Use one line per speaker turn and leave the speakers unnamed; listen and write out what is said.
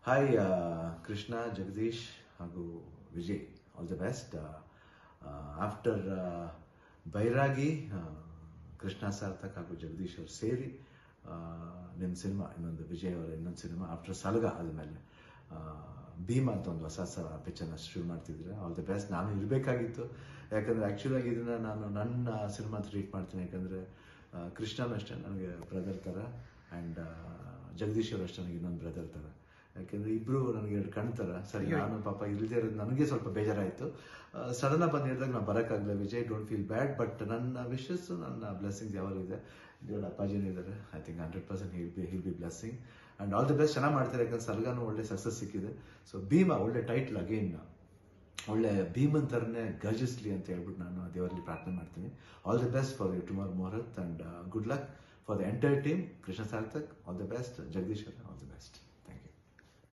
hi Krishna Jagadish ಹಾಗೂ Vijay all the best after Bairagi ಆ, ಕೃಷ್ಣ ಸಾರ್ಥಕ್ ಹಾಗೂ ಜಗದೀಶ್ ಅವರು ಸೇರಿ ನಿಮ್ಮ ಸಿನಿಮಾ ಇನ್ನೊಂದು ವಿಜಯ್ ಅವರ ಇನ್ನೊಂದು ಸಿನಿಮಾ ಆಫ್ಟರ್ ಸಲಗ ಆದಮೇಲೆ ಭೀಮ್ ಅಂತ ಒಂದು ಹೊಸ ಸ ಪಿಕ್ಚರ್ನ ಶುರು ಮಾಡ್ತಿದ್ದೀರಾ ಆಲ್ ದಿ ಬೆಸ್ಟ್ ನಾನು ಇರಬೇಕಾಗಿತ್ತು ಯಾಕಂದರೆ ಆ್ಯಕ್ಚುಲಾಗಿ ಇದನ್ನು ನಾನು ನನ್ನ ಸಿನಿಮಾ ಟ್ರೀಟ್ ಮಾಡ್ತೀನಿ ಯಾಕಂದರೆ ಕೃಷ್ಣನ್ ಅಷ್ಟೇ ನನಗೆ ಬ್ರದರ್ ಥರ ಆ್ಯಂಡ್ ಜಗದೀಶ್ ಅವರು ಅಷ್ಟೇ ನನಗೆ ಇನ್ನೊಂದು ಬ್ರದರ್ ಥರ ಯಾಕೆಂದರೆ ಇಬ್ಬರು ನನಗೆ ಎರಡು ಕಣ್ತರ ಸರಿ ನಾನು ಪಾಪ ಇಲ್ಲದೆ ಇರೋದು ನನಗೆ ಸ್ವಲ್ಪ ಬೇಜಾರಾಯಿತು ಸಡನ್ ಬಂದು ಹೇಳಿದಾಗ ನಾನು ಬರೋಕ್ಕಾಗಲ್ಲ Vijay don't feel bad but ನನ್ನ ವಿಶಸ್ ನನ್ನ ಬ್ಲೆಸ್ಸಿಂಗ್ಸ್ ಯಾವಾಗ ಇದೆ ದೇವರ ಅಪ್ಪಾಜಿನೂ ಇದ್ದಾರೆ I think hundred percent will be will be blessing and all the best ಚೆನ್ನಾಗಿ ಮಾಡ್ತಾರೆ ಯಾಕಂದ್ರೆ ಸಲ್ಗಾನು ಒಳ್ಳೆ ಸಕ್ಸಸ್ ಸಿಕ್ಕಿದೆ ಸೊ ಭೀಮಾ ಒಳ್ಳೆ ಟೈಟ್ಲ್ ಅಗೇನ್ ಒಳ್ಳೆ ಭೀಮನ್ ಥರನೇ ಗರ್ಜಿಸ್ಲಿ ಅಂತ ಹೇಳ್ಬಿಟ್ಟು ನಾನು ದೇವರಲ್ಲಿ ಪ್ರಾರ್ಥನೆ ಮಾಡ್ತೀನಿ all the best for you tomorrow muhurat and good luck for the entire team Krishna Sarthak all the best Jagadish all the best